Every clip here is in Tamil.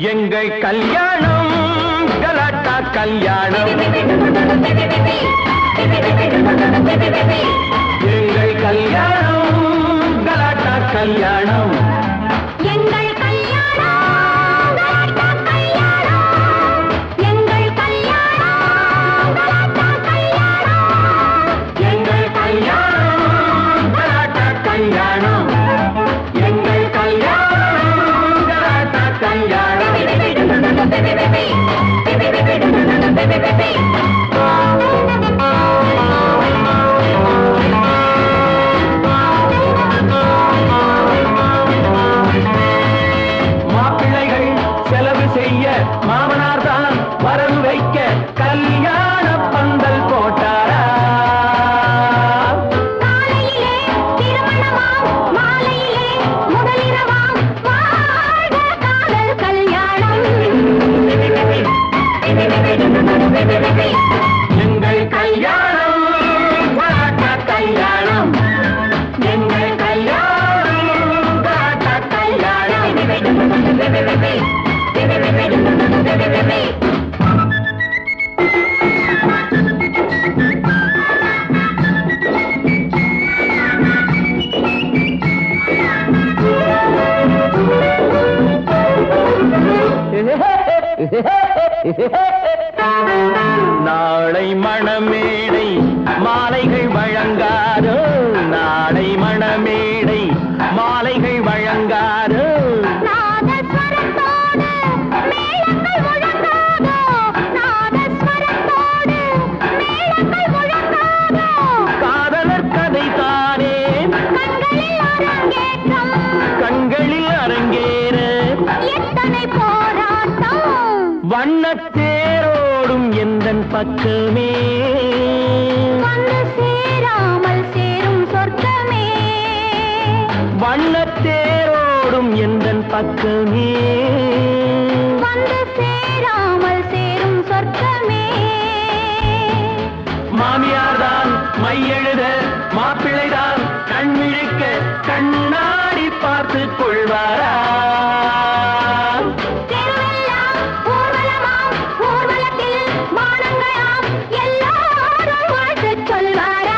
எங்கள் கல்யாணம் கலாட்டா கல்யாணம் எங்கள் கல்யாணம் கலாட்டா கல்யாணம் எங்கள் கல்யாணம் கலாட்டா கல்யாணம் எங்கள் கல்யாணம் கலாட்டா கல்யாணம் எங்கள் கல்யாணம் கலாட்டா கல்யாணம் எங்கள் கல்யாணம் கலாட்டா கல்யாணம் மாப்பிள்ளைகள் செலவு செய்ய மாமனார் தான் வரவு வைக்க கல்யாண பந்தல் போட்டாரா காலையிலே திருமணமாம் மாலையிலே முதலிரவாம் வாழ்க காதல் கல்யாணம் எங்கள் கல்யாணம் கலாட்டா கல்யாணம் எங்கள் கல்யாணம் கலாட்டா கல்யாணம் நாளை மணமேடை மாலைகள் வழங்காதோ நாளை மணமேடை மாலைகள் வழங்காதோ நாதஸ்வரத்தோடு மேளங்கள் முழங்காதோ நாதஸ்வரத்தோடு மேளங்கள் முழங்காதோ காதலர் கதை தானே கண்களில் அரங்கேற்றம் கண்களில் அரங்கேற எத்தனை போராட்டம் வண்ணத்தேரோடும் எந்தன் பக்கமே வந்து சேராமல் சேரும் சொர்க்கமே வண்ணத்தேரோடும் எந்தன் பக்கமே வந்து சேராமல் சேரும் சொர்க்கமே மாமியார் தான் மையெழுத மாப்பிள்ளை தான் கண்விழிக்க கண்ணாடி பார்த்து கொள்வாரா தெருவெல்லாம் ஊர்வலமாம் ஊர்வலத்தில் மானங்களாம் எல்லாரும் வாழ்த்துச் சொல்வாரா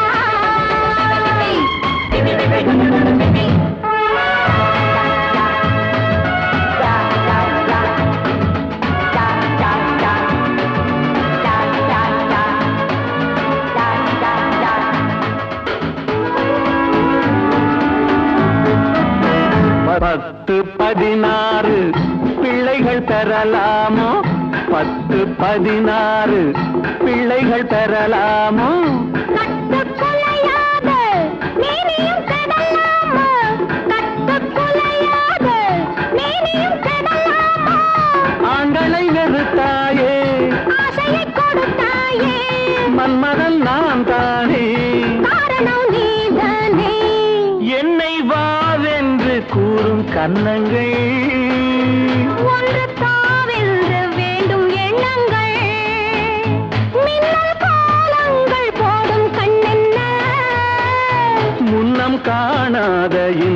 பத்து பதினாறு பிள்ளைகள் பெறலாமோ பத்து பதினாறு பிள்ளைகள் பெறலாமோ கட்டுக்குலையாத நீனியும் கெடலாமா கட்டுக்குலையாத நீனியும் கெடலாமா ஆண்களை வெறுத்தாயே ஆசையை கொடுத்தாயே மன்மதன் நான் தானே காரணம் நீதானே என்னை வாவென்று கூறும் கன்னங்கள் ஒன்று தாவென்று வேண்டும் எண்ணங்கள் மின்னல் கோலங்கள் போடும் கண்ணென்ன முன்னம் காணாத